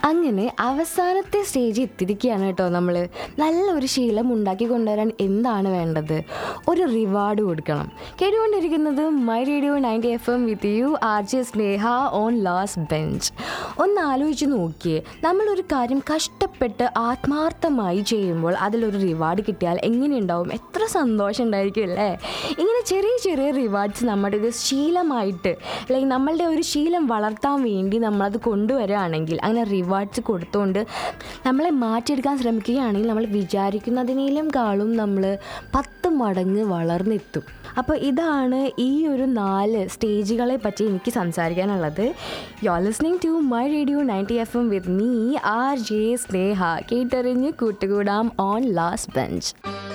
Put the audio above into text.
അങ്ങനെ അവസാനത്തെ സ്റ്റേജ് എത്തിയിരിക്കുകയാണ് കേട്ടോ നമ്മൾ നല്ലൊരു ശീലം ഉണ്ടാക്കി കൊണ്ടുവരാൻ എന്താണ് വേണ്ടത് ഒരു റിവാർഡ് കൊടുക്കണം കേട്ടുകൊണ്ടിരിക്കുന്നത് my radio ninety F M with you R J Sneha on last bench ഒന്ന് ആലോചിച്ച് നോക്കിയേ നമ്മളൊരു കാര്യം കഷ്ടപ്പെട്ട് ആത്മാർത്ഥമായി ചെയ്യുമ്പോൾ അതിലൊരു റിവാർഡ് കിട്ടിയാൽ എങ്ങനെയുണ്ടാവും എത്ര സന്തോഷം ഉണ്ടായിരിക്കും അല്ലേ ഇങ്ങനെ ചെറിയ ചെറിയ റിവാർഡ്സ് നമ്മുടെ ഒരു ശീലമായിട്ട് അല്ലെങ്കിൽ നമ്മളുടെ ഒരു ശീലം വളർത്താൻ വേണ്ടി നമ്മളത് കൊണ്ടുവരികയാണെങ്കിൽ അങ്ങനെ റിവാർഡ്സ് കൊടുത്തുകൊണ്ട് നമ്മളെ മാറ്റിയെടുക്കാൻ ശ്രമിക്കുകയാണെങ്കിൽ നമ്മൾ വിചാരിക്കുന്നതിനേലും കാളും നമ്മൾ പത്ത് മടങ്ങ് വളർന്നെത്തും അപ്പോൾ ഇതാണ് ഈ ഒരു നാല് സ്റ്റേജുകളെ പറ്റി എനിക്ക് സംസാരിക്കാനുള്ളത് you are listening to my radio ninety F M with me R J Sneha കേട്ടറിഞ്ഞ് കൂട്ടുകൂടാം ഓൺ ലാസ്റ്റ് ബെഞ്ച്